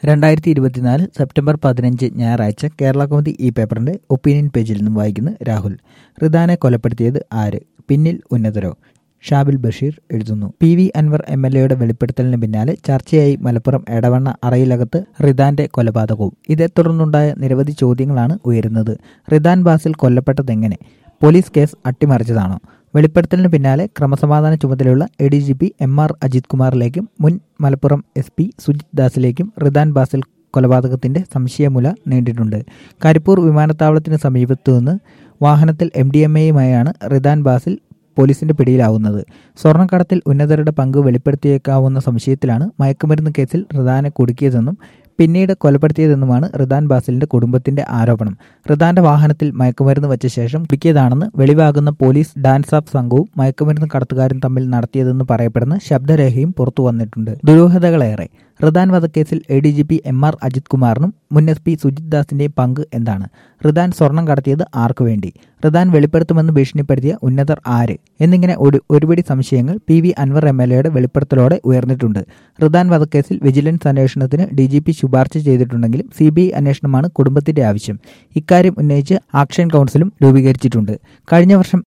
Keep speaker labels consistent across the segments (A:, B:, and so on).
A: രണ്ടായിരത്തി ഇരുപത്തിനാല് സെപ്റ്റംബർ പതിനഞ്ച് ഞായറാഴ്ച കേരള കൗമുദി ഈ പേപ്പറിന്റെ ഒപ്പീനിയൻ പേജിൽ നിന്നും വായിക്കുന്നു രാഹുൽ റിദാനെ കൊലപ്പെടുത്തിയത് ആര് പിന്നിൽ ഉന്നതരോ ഷാബിൽ ബഷീർ എഴുതുന്നു P V Anwar M L എയുടെ വെളിപ്പെടുത്തലിന് പിന്നാലെ ചർച്ചയായി മലപ്പുറം എടവണ്ണ അറയിലകത്ത് റിദാന്റെ കൊലപാതകവും ഇതേ തുടർന്നുണ്ടായ നിരവധി ചോദ്യങ്ങളാണ് ഉയരുന്നത് റിദാൻ ബാസിൽ കൊല്ലപ്പെട്ടതെങ്ങനെ പോലീസ് കേസ് അട്ടിമറിച്ചതാണോ വെളിപ്പെടുത്തലിന് പിന്നാലെ ക്രമസമാധാന ചുമതലയുള്ള A D G P M R Ajith കുമാറിലേക്കും മുൻ മലപ്പുറം എസ് പി സുജിത് ദാസിലേക്കും റിദാൻ ബാസിൽ കൊലപാതകത്തിന്റെ സംശയമുല നീണ്ടിട്ടുണ്ട് കരിപ്പൂർ വിമാനത്താവളത്തിന് സമീപത്തു നിന്ന് വാഹനത്തിൽ എം ഡി എം എയുമായാണ് റിദാൻ ബാസിൽ പോലീസിന്റെ പിടിയിലാവുന്നത് സ്വർണ്ണക്കടത്തിൽ ഉന്നതരുടെ പങ്ക് വെളിപ്പെടുത്തിയേക്കാവുന്ന സംശയത്തിലാണ് മയക്കുമരുന്ന് കേസിൽ റിദാനെ കുടുക്കിയതെന്നും പിന്നീട് കൊലപ്പെടുത്തിയതെന്നുമാണ് റിദാൻ ബാസിലിന്റെ കുടുംബത്തിന്റെ ആരോപണം റിദാന്റെ വാഹനത്തിൽ മയക്കുമരുന്ന് വച്ച ശേഷം കുടുക്കിയതാണെന്ന് വെളിവാകുന്ന പോലീസ് ഡാൻസ് ആപ്പ് സംഘവും മയക്കുമരുന്ന് കടത്തുകാരും തമ്മിൽ നടത്തിയതെന്ന് പറയപ്പെടുന്ന ശബ്ദരേഖയും പുറത്തു വന്നിട്ടുണ്ട് ദുരൂഹതകളേറെ റിദാൻ വധക്കേസിൽ A D G P M R Ajith കുമാറിനും മുൻ എസ് പി സുജിത് ദാസിന്റെയും പങ്ക് എന്താണ് റിദാൻ സ്വർണം കടത്തിയത് ആർക്കു വേണ്ടി റിദാൻ വെളിപ്പെടുത്തുമെന്ന് ഭീഷണിപ്പെടുത്തിയ ഉന്നതർ ആര് എന്നിങ്ങനെ ഒരു ഒരുപിടി സംശയങ്ങൾ P V Anwar M L എയുടെ വെളിപ്പെടുത്തലോടെ ഉയർന്നിട്ടുണ്ട് റിദാൻ വധക്കേസിൽ വിജിലൻസ് അന്വേഷണത്തിന് ഡി ജി പി ശുപാർശ ചെയ്തിട്ടുണ്ടെങ്കിലും സി ബി ഐ അന്വേഷണമാണ് കുടുംബത്തിന്റെ ആവശ്യം ഇക്കാര്യം ഉന്നയിച്ച് ആക്ഷൻ കൗൺസിലും രൂപീകരിച്ചിട്ടുണ്ട് കഴിഞ്ഞ വർഷം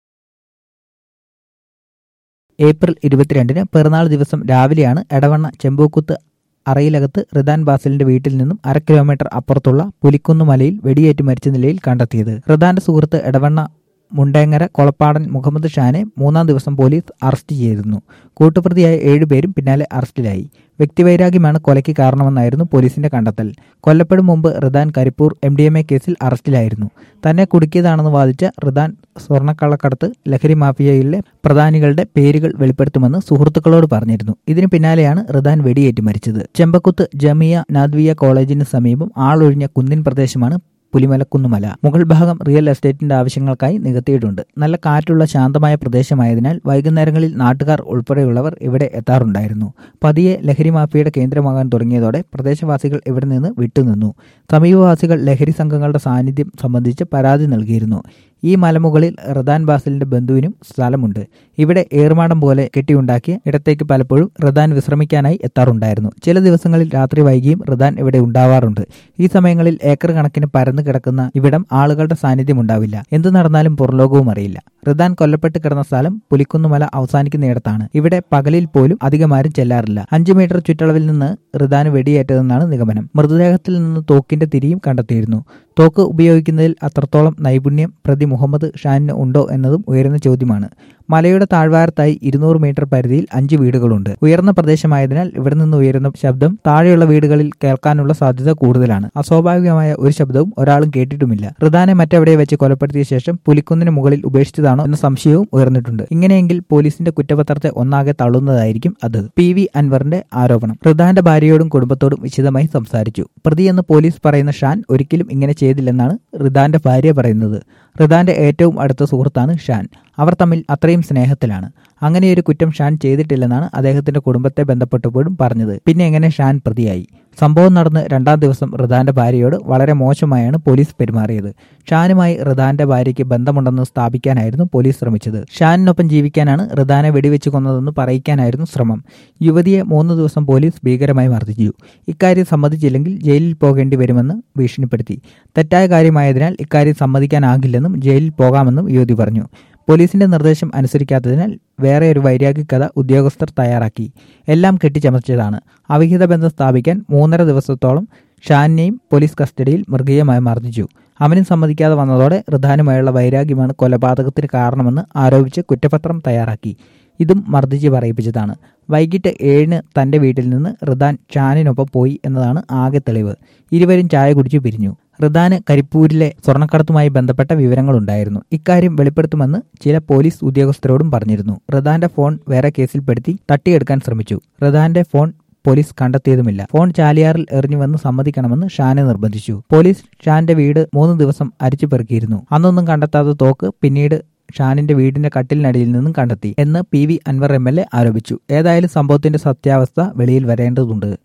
A: ഏപ്രിൽ ഇരുപത്തിരണ്ടിന് പിറന്നാൾ ദിവസം രാവിലെയാണ് എടവണ്ണ ചെമ്പൂക്കുത്ത് അറയിലകത്ത് റിദാൻ ബാസിലിന്റെ വീട്ടിൽ നിന്നും അര കിലോമീറ്റർ അപ്പുറത്തുള്ള പുലിക്കുന്ന് മലയിൽ വെടിയേറ്റ് മരിച്ച നിലയിൽ കണ്ടെത്തിയത് റിദാന്റെ സുഹൃത്ത് എടവണ്ണ മുണ്ടേങ്ങര കൊളപ്പാടൻ മുഹമ്മദ് ഷാനെ മൂന്നാം ദിവസം പോലീസ് അറസ്റ്റ് ചെയ്തിരുന്നു കൂട്ടുപ്രതിയായ ഏഴുപേരും പിന്നാലെ അറസ്റ്റിലായി വ്യക്തിവൈരാഗ്യമാണ് കൊലയ്ക്ക് കാരണമെന്നായിരുന്നു പോലീസിന്റെ കണ്ടെത്തൽ കൊല്ലപ്പെടും മുമ്പ് Ridan Karipur M D M A കേസിൽ അറസ്റ്റിലായിരുന്നു തന്നെ കുടുക്കിയതാണെന്ന് വാദിച്ച റിദാൻ സ്വർണ്ണക്കള്ളക്കടത്ത് ലഹരി മാഫിയയിലെ പ്രധാനികളുടെ പേരുകൾ വെളിപ്പെടുത്തുമെന്ന് സുഹൃത്തുക്കളോട് പറഞ്ഞിരുന്നു ഇതിന് പിന്നാലെയാണ് റിദാൻ വെടിയേറ്റ് മരിച്ചത് ചെമ്പക്കുത്ത് ജമിയ നാദ്വിയ കോളേജിന് സമീപം ആളൊഴിഞ്ഞ കുന്നിൻ പ്രദേശമാണ് പുലിമലക്കുന്നുമല മുകൾ ഭാഗം റിയൽ എസ്റ്റേറ്റിന്റെ ആവശ്യങ്ങൾക്കായി നികത്തിയിട്ടുണ്ട് നല്ല കാറ്റുള്ള ശാന്തമായ പ്രദേശമായതിനാൽ വൈകുന്നേരങ്ങളിൽ നാട്ടുകാർ ഉൾപ്പെടെയുള്ളവർ ഇവിടെ എത്താറുണ്ടായിരുന്നു പതിയെ ലഹരി മാഫിയയുടെ കേന്ദ്രമാകാൻ തുടങ്ങിയതോടെ പ്രദേശവാസികൾ ഇവിടെ നിന്ന് വിട്ടുനിന്നു സമീപവാസികൾ ലഹരി സംഘങ്ങളുടെ സാന്നിധ്യം സംബന്ധിച്ച് പരാതി നൽകിയിരുന്നു ഈ മലമുകളിൽ റദാൻ ബാസിലിന്റെ ബന്ധുവിനും സ്ഥലമുണ്ട് ഇവിടെ ഏറുമാടം പോലെ കെട്ടിയുണ്ടാക്കിയ ഇടത്തേക്ക് പലപ്പോഴും റദാൻ വിശ്രമിക്കാനായി എത്താറുണ്ടായിരുന്നു ചില ദിവസങ്ങളിൽ രാത്രി വൈകിയും റദാൻ ഇവിടെ ഉണ്ടാവാറുണ്ട് ഈ സമയങ്ങളിൽ ഏക്കർ കണക്കിന് പരന്നു കിടക്കുന്ന ഇവിടം ആളുകളുടെ സാന്നിധ്യം ഉണ്ടാവില്ല എന്തു നടന്നാലും പുറലോകവും അറിയില്ല റിദാൻ കൊല്ലപ്പെട്ട് കിടന്ന സ്ഥലം പുലിക്കുന്നുമല അവസാനിക്കുന്നിടത്താണ് ഇവിടെ പകലിൽ പോലും അധികമാരും ചെല്ലാറില്ല അഞ്ചു മീറ്റർ ചുറ്റളവിൽ നിന്ന് റിദാന് വെടിയേറ്റതെന്നാണ് നിഗമനം മൃതദേഹത്തിൽ നിന്ന് തോക്കിന്റെ തിരിയും കണ്ടെത്തിയിരുന്നു തോക്ക് ഉപയോഗിക്കുന്നതിൽ അത്രത്തോളം നൈപുണ്യം പ്രതി മുഹമ്മദ് ഷാനിന് ഉണ്ടോ എന്നതും ഉയരുന്ന ചോദ്യമാണ് മലയുടെ താഴ്വാരത്തായി ഇരുന്നൂറ് മീറ്റർ പരിധിയിൽ അഞ്ച് വീടുകളുണ്ട് ഉയർന്ന പ്രദേശമായതിനാൽ ഇവിടെ നിന്ന് ഉയരുന്ന ശബ്ദം താഴെയുള്ള വീടുകളിൽ കേൾക്കാനുള്ള സാധ്യത കൂടുതലാണ് അസ്വാഭാവികമായ ഒരു ശബ്ദവും ഒരാളും കേട്ടിട്ടുമില്ല റിദാനെ മറ്റെവിടെ വെച്ച് കൊലപ്പെടുത്തിയ ശേഷം പുലിക്കുന്നിന് മുകളിൽ ഉപേക്ഷിച്ചതാണോ എന്ന സംശയവും ഉയർന്നിട്ടുണ്ട് ഇങ്ങനെയെങ്കിൽ പോലീസിന്റെ കുറ്റപത്രത്തെ ഒന്നാകെ തള്ളുന്നതായിരിക്കും അത് പി വി അൻവറിന്റെ ആരോപണം റിദാന്റെ ഭാര്യയോടും കുടുംബത്തോടും വിശദമായി സംസാരിച്ചു പ്രതിയെന്ന് പോലീസ് പറയുന്ന ഷാൻ ഒരിക്കലും ഇങ്ങനെ ചെയ്തില്ലെന്നാണ് റിദാന്റെ ഭാര്യ പറയുന്നത് റിദാന്റെ ഏറ്റവും അടുത്ത സുഹൃത്താണ് ഷാൻ അവർ തമ്മിൽ അത്രയും സ്നേഹത്തിലാണ് അങ്ങനെയൊരു കുറ്റം ഷാൻ ചെയ്തിട്ടില്ലെന്നാണ് അദ്ദേഹത്തിന്റെ കുടുംബത്തെ ബന്ധപ്പെട്ടപ്പോഴും പറഞ്ഞത് പിന്നെ എങ്ങനെ ഷാൻ പ്രതിയായി സംഭവം നടന്ന് രണ്ടാം ദിവസം റിദാന്റെ ഭാര്യയോട് വളരെ മോശമായാണ് പോലീസ് പെരുമാറിയത് ഷാനുമായി റിദാന്റെ ഭാര്യയ്ക്ക് ബന്ധമുണ്ടെന്ന് സ്ഥാപിക്കാനായിരുന്നു പോലീസ് ശ്രമിച്ചത് ഷാനിനൊപ്പം ജീവിക്കാനാണ് റിദാനെ വെടിവെച്ച് കൊന്നതെന്ന് പറയിക്കാനായിരുന്നു ശ്രമം യുവതിയെ മൂന്ന് ദിവസം പോലീസ് ഭീകരമായി മർദ്ദിച്ചു ഇക്കാര്യം സമ്മതിച്ചില്ലെങ്കിൽ ജയിലിൽ പോകേണ്ടി വരുമെന്ന് ഭീഷണിപ്പെടുത്തി തെറ്റായ കാര്യമായതിനാൽ ഇക്കാര്യം സമ്മതിക്കാനാകില്ലെന്നും ജയിലിൽ പോകാമെന്നും യുവതി പറഞ്ഞു പോലീസിന്റെ നിർദ്ദേശം അനുസരിക്കാത്തതിനാൽ വേറെ ഒരു വൈരാഗ്യ കഥ ഉദ്യോഗസ്ഥർ തയ്യാറാക്കി എല്ലാം കെട്ടിച്ചമച്ചതാണ് അവിഹിത ബന്ധം സ്ഥാപിക്കാൻ മൂന്നര ദിവസത്തോളം ഷാനിനെയും പോലീസ് കസ്റ്റഡിയിൽ മൃഗീയമായി മർദ്ദിച്ചു അവനും സമ്മതിക്കാതെ വന്നതോടെ റിധാനുമായുള്ള വൈരാഗ്യമാണ് കൊലപാതകത്തിന് കാരണമെന്ന് ആരോപിച്ച് കുറ്റപത്രം തയ്യാറാക്കി ഇതും മർദ്ദിച്ച് പറയിപ്പിച്ചതാണ് വൈകിട്ട് ഏഴിന് തന്റെ വീട്ടിൽ നിന്ന് റിദാൻ ഷാനിനൊപ്പം പോയി എന്നതാണ് ആകെ തെളിവ് ഇരുവരും ചായ കുടിച്ചു പിരിഞ്ഞു റിദാന് കരിപ്പൂരിലെ സ്വർണ്ണക്കടത്തുമായി ബന്ധപ്പെട്ട വിവരങ്ങളുണ്ടായിരുന്നു ഇക്കാര്യം വെളിപ്പെടുത്തുമെന്ന് ചില പോലീസ് ഉദ്യോഗസ്ഥരോടും പറഞ്ഞിരുന്നു റിദാന്റെ ഫോൺ വേറെ കേസിൽപ്പെടുത്തി തട്ടിയെടുക്കാൻ ശ്രമിച്ചു റിദാന്റെ ഫോൺ പോലീസ് കണ്ടെത്തിയതുമില്ല ഫോൺ ചാലിയാറിൽ എറിഞ്ഞുവെന്ന് സമ്മതിക്കണമെന്ന് ഷാനെ നിർബന്ധിച്ചു പോലീസ് ഷാന്റെ വീട് മൂന്ന് ദിവസം അരിച്ചു പെറുക്കിയിരുന്നു അന്നൊന്നും കണ്ടെത്താത്ത തോക്ക് പിന്നീട് ഷാനിന്റെ വീടിന്റെ കട്ടിലിനടിയിൽ നിന്നും കണ്ടെത്തി എന്ന് P V Anwar M L A ആരോപിച്ചു ഏതായാലും സംഭവത്തിന്റെ സത്യാവസ്ഥ വെളിയിൽ വരേണ്ടതുണ്ട്